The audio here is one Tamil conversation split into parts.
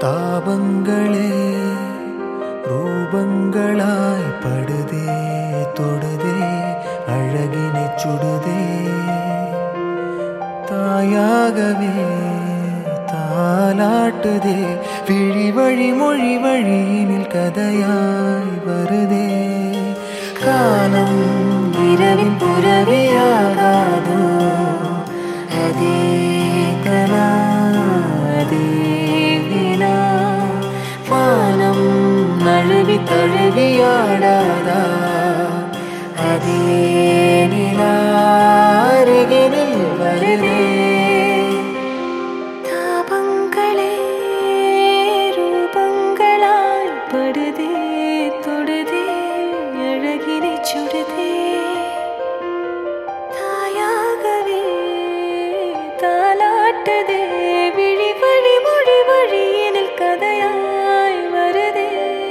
தாபங்களே ரூபங்களாய் படுதே தொடுதே அழகினை சுடுதே தாயாகவே தாலாட்டுதே விழி வழி மொழி வழியினில் கதையாய் வருதே காலம் இரவின் புறவியாகாதோ அதே கலா அதே வினா வானம் நழுவி தழுவியாடாதா அதே நிலா அருகினில் வருதே தாபங்களே ரூபங்களாய் படுதே தொடுதே அழகினை சுடுதே தாயாகவே தாலாட்டுதே விழி வழி மொழி வழியினில் கதையாய் வருதே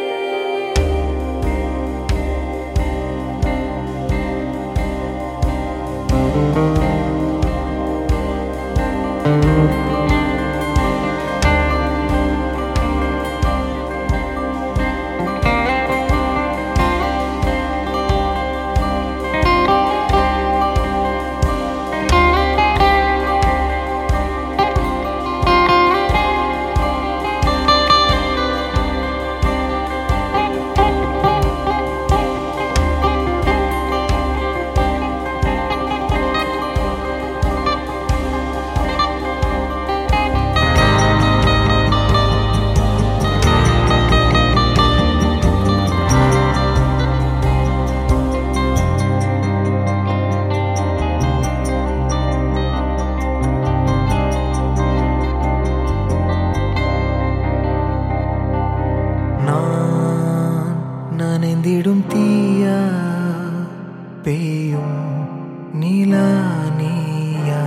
நான் நனைந்திடும் தீயா பெய்யும் நிலா நீயா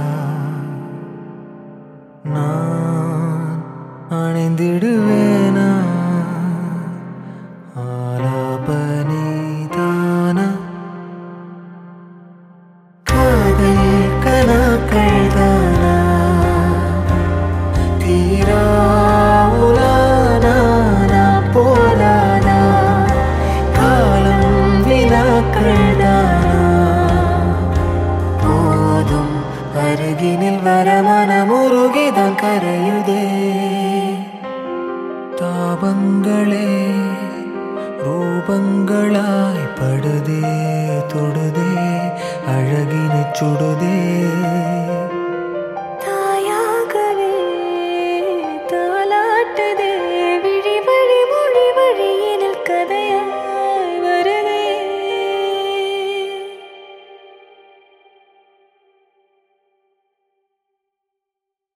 நான் அணைந்திடுவேனா ஆலாபனிதானா காதல் கனாக்கள் தானா தீரா உலானா போலானா காலம் வினாக்கள் தானா போதும் அருகினில் வர மனமுருகிதான் கரையுதே தாபங்களே ரூபங்களாய் படுதே தொடுதே அழகினை சுடுதே